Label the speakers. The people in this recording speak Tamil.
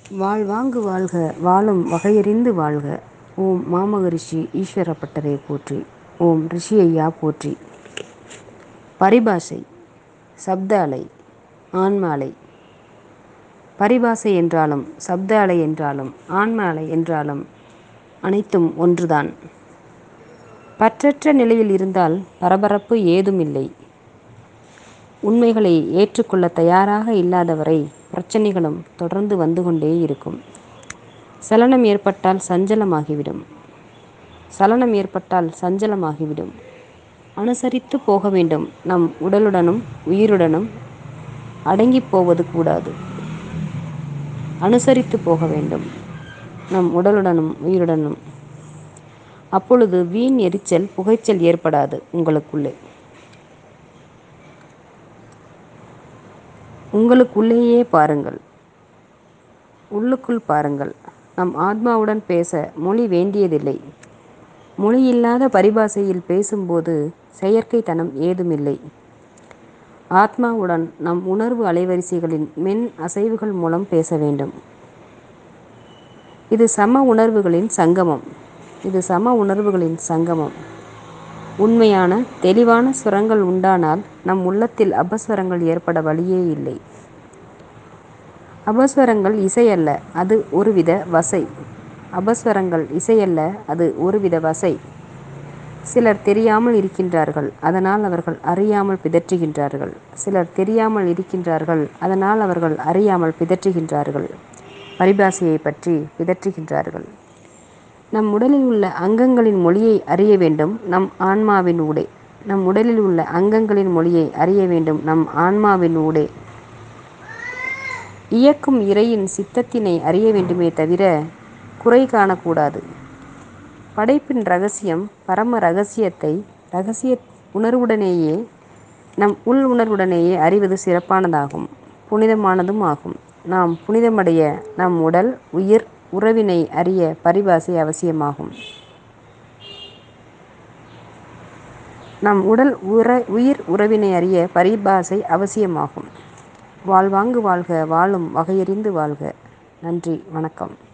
Speaker 1: வாழ்வாங்கு வாழ்க வாழும் வகையறிந்து வாழ்க ஓம் மாமகரிஷி ஈஸ்வர பட்டரை போற்றி ஓம் ரிஷி ஐயா போற்றி பரிபாஷை சப்த அலை ஆன்ம அலை பரிபாஷை என்றாலும் சப்த அலை என்றாலும் ஆன்ம அலை என்றாலும் அனைத்தும் ஒன்றுதான் பற்றற்ற நிலையில் இருந்தால் பரபரப்பு ஏதும் இல்லை உண்மைகளை ஏற்றுக்கொள்ள தயாராக இல்லாதவரை பிரச்சனைகளும் தொடர்ந்து வந்து கொண்டே இருக்கும் சலனம் ஏற்பட்டால் சஞ்சலமாகிவிடும் சலனம் ஏற்பட்டால் சஞ்சலமாகிவிடும் அனுசரித்து போக வேண்டும் நம் உடலுடனும் உயிருடனும் அடங்கி போவது கூடாது அனுசரித்து போக வேண்டும் நம் உடலுடனும் உயிருடனும் அப்பொழுது வீண் எரிச்சல் புகைச்சல் ஏற்படாது உங்களுக்குள்ளே உங்களுக்குள்ளேயே பாருங்கள் உள்ளுக்குள் பாருங்கள் நம் ஆத்மாவுடன் பேச மொழி வேண்டியதில்லை மொழி இல்லாத பரிபாஷையில் பேசும்போது செயற்கைத்தனம் ஏதுமில்லை ஆத்மாவுடன் நம் உணர்வு அலைவரிசைகளின் மென் அசைவுகள் மூலம் பேச வேண்டும் இது சம உணர்வுகளின் சங்கமம் இது சம உணர்வுகளின் சங்கமம் உண்மையான தெளிவான சுரங்கள் உண்டானால் நம் உள்ளத்தில் அபஸ்வரங்கள் ஏற்பட வழியே இல்லை அபஸ்வரங்கள் இசையல்ல அது ஒருவித வசை அபஸ்வரங்கள் இசையல்ல அது ஒருவித வசை சிலர் தெரியாமல் இருக்கின்றார்கள் அதனால் அவர்கள் அறியாமல் பிதற்றுகின்றார்கள் சிலர் தெரியாமல் இருக்கின்றார்கள் அதனால் அவர்கள் அறியாமல் பிதற்றுகின்றார்கள் பரிபாஷையை பற்றி பிதற்றுகின்றார்கள் நம் உடலில் உள்ள அங்கங்களின் மொழியை அறிய வேண்டும் நம் ஆன்மாவின் ஊடே நம் உடலில் உள்ள அங்கங்களின் மொழியை அறிய வேண்டும் நம் ஆன்மாவின் ஊடே இயக்கும் இறையின் சித்தத்தினை அறிய வேண்டுமே தவிர குறை காணக்கூடாது படைப்பின் ரகசியம் பரம ரகசியத்தை ரகசிய உணர்வுடனேயே நம் உள் உணர்வுடனேயே அறிவது சிறப்பானதாகும் புனிதமானதும் ஆகும் நாம் புனிதமடைய நம் உடல் உயிர் உறவினை அறிய பரிபாசை அவசியமாகும் நம் உடல் உற உயிர் உறவினை அறிய பரிபாசை அவசியமாகும் வாழ்வாங்கு வாழ்க வாழும் வகையறிந்து வாழ்க நன்றி வணக்கம்